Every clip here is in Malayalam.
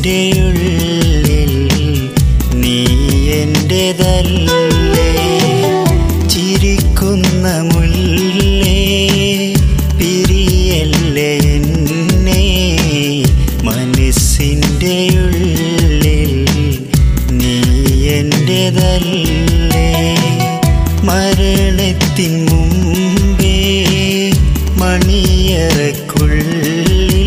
മനസ്സിൻ്റെ ഉള്ളിൽ നീ എൻ്റെതല്ലേ ചിരിക്കുന്ന മുല്ലേ പിരിയല്ലേ എന്നെ മനസ്സിൻ്റെ ഉള്ളിൽ നീ എൻ്റെതല്ലേ മരണത്തിൻ മുമ്പേ മണിയറക്കുള്ളിൽ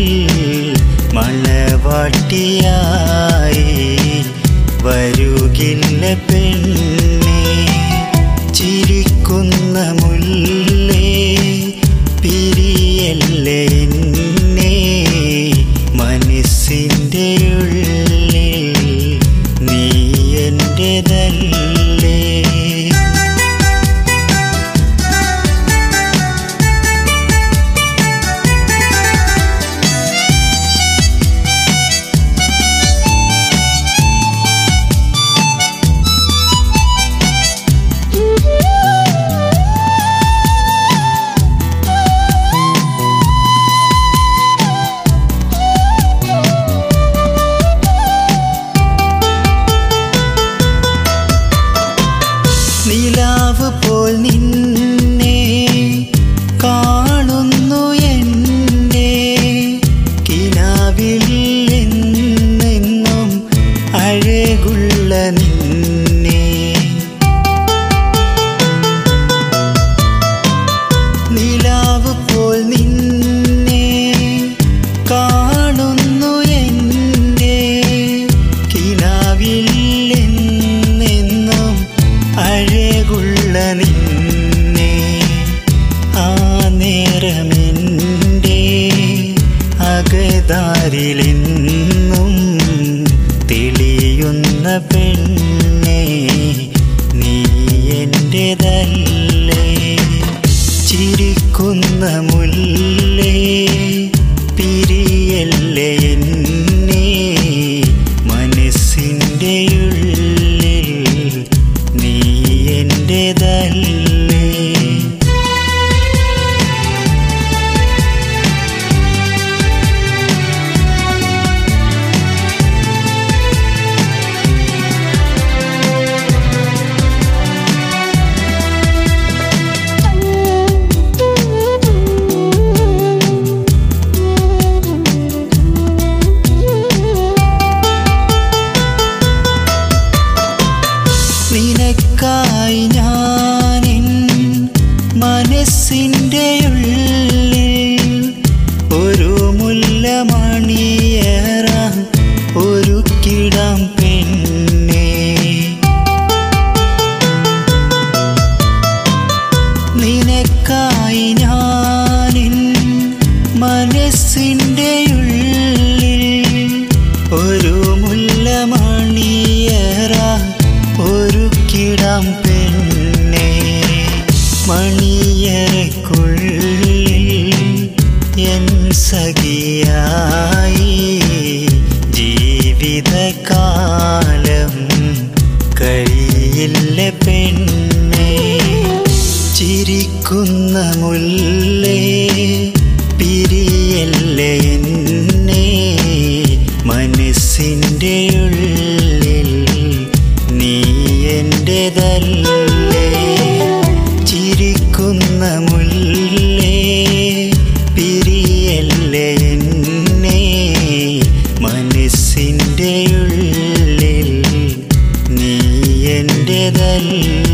മണവാട്ടിയായി വരുകില്ല പെണ്ണെ ചിരിക്കുന്ന മുല്ലേ പിരിയല്ലേ എന്നെ മനസ്സിൻ്റെ ഉള്ളിൽ നീ എൻ്റെതല്ലേ നിലാവ് പോൽ നിന്നെ കാണുന്നു എൻ്റെ കിനാവിൽ എന്നെന്നും അഴകുള്ള നിന്നെ നിലാവ് പോൽ നിന്നെ കാണുന്നു എൻ്റെ കിനാവിൽ എന്നെന്നും അഴകുള്ള നിന്നെ ആ നേരമെൻ്റെ അകതാരിലെന്നും തെളിയുന്ന പെണ്ണെ നീ എൻ്റെതല്ലേ ചിരിക്കുന്ന മുല്ലേ പിരിയല്ലേ എന്നെ മനസ്സിൻ്റെ ഉള്ളിൽ നീ എൻ്റെതല്ലേ നിനക്കായി ഞാനിൻ മനസ്സിൻ്റെ ഉള്ളിൽ ഒരു മുല്ലമണിയേറ ഒരു കിടാം പെണ്ണേ നിനക്കായി ഞാനിൻ മനസ്സിൻ്റെ ഉള്ളിൽ ഒരു മുല്ലമണിയറ ഒരു കിടാം പെണ്ണെ മണിയറക്കുള്ളിൽ എൻ സഖിയായി ജീവിതകാലം കഴിയില്ല പെണ്ണെ ചിരിക്കുന്ന മുല്ലേ പിരിയല്ലേ എന്നെ മനസ്സിൻ്റെ ഉള്ളിൽ നീ എൻ്റെതല്ലേ ചിരിക്കുന്ന മുല്ലേ പിരിയല്ലേ എന്നെ മനസ്സിൻ്റെ ഉള്ളിൽ നീ എൻ്റെതല്ലേ